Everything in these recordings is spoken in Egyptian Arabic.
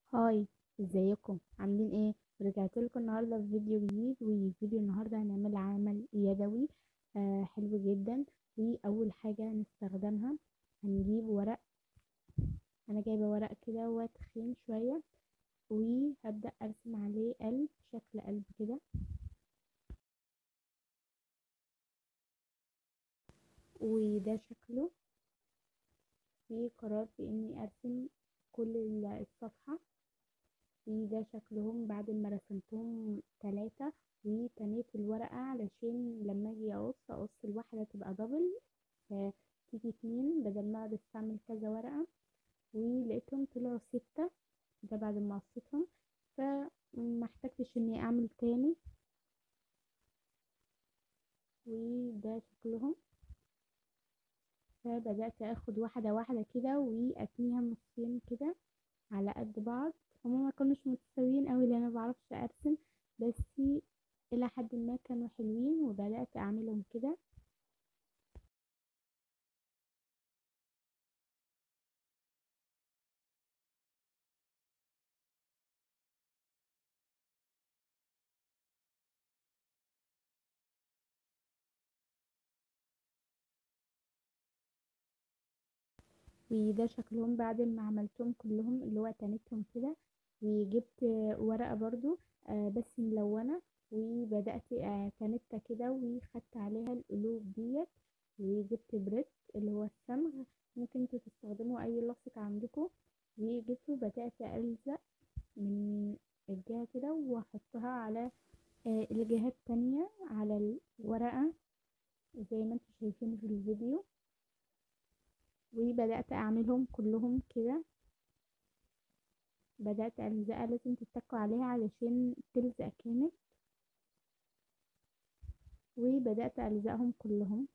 هاي ازيكم عاملين ايه رجعت لكم النهارده بفيديو جديد وفيديو النهارده هنعمل عمل يدوي آه حلو جدا واول حاجه هنستخدمها هنجيب ورق انا جايبه ورق كده وتخين شويه وهبدا ارسم عليه قلب شكل قلب كده وده شكله وقررت اني ارسم كل الصفحه وده شكلهم بعد ما رسمتهم ثلاثة وتنيت الورقة علشان لما اجي اقص اقص الواحدة تبقى دبل فتيجي اتنين بدل ما اقعد استعمل كذا ورقة ولقيتهم طلعوا ستة ده بعد ما قصيتهم فما احتجتش اني اعمل تاني وده شكلهم فبدأت اخد واحدة واحدة كده واتنيها نصين كده على قد بعض هما ما كانوش متساويين قوي لان انا بعرفش ارسم بس الى حد ما كانوا حلوين وبدات اعملهم كده وده شكلهم بعد ما عملتهم كلهم اللي هو تنتهم كده وجبت ورقة برضو آه بس ملونة وبدأت آه تنتة كده وخدت عليها القلوب ديت وجبت بريت اللي هو الصمغ ممكن انتوا تستخدموا اي لاصق عندكم وجبته بدأت ألزق من الجهة كده واحطها على آه الجهة التانية على الورقة زي ما انتوا شايفين في الفيديو وبدأت أعملهم كلهم كده بدأت ألزقها لازم تتكوا عليها علشان تلزق كامل وبدأت ألزقهم كلهم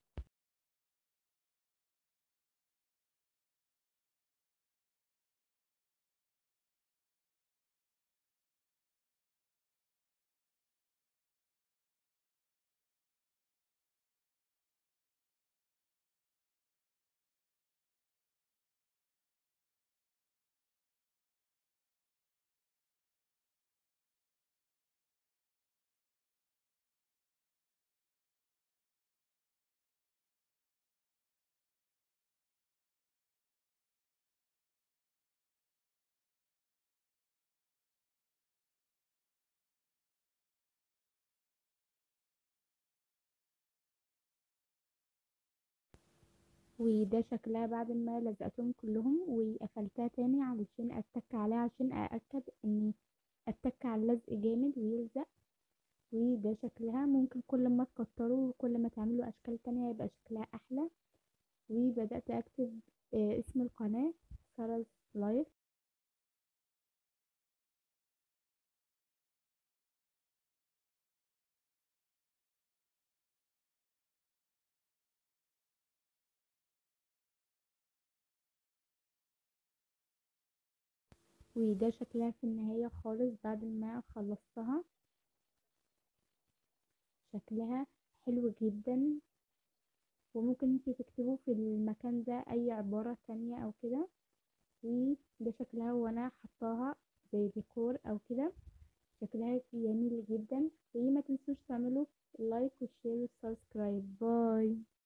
وده شكلها بعد ما لزقتهم كلهم وقفلتها تاني علشان اتك عليها عشان أأكد ان اتك على اللزق جامد ويلزق وده شكلها ممكن كل ما تكتروا وكل ما تعملوا اشكال تانية يبقى شكلها احلى وبدأت اكتب اسم القناة سارة لايف وده شكلها في النهاية خالص بعد ما خلصتها شكلها حلو جدا وممكن انتي تكتبوا في المكان ده اي عبارة تانية او كده وده شكلها وانا حطاها زي ديكور او كده شكلها جميل جدا وما تنسوش تعملوا لايك وشير وسبسكرايب باي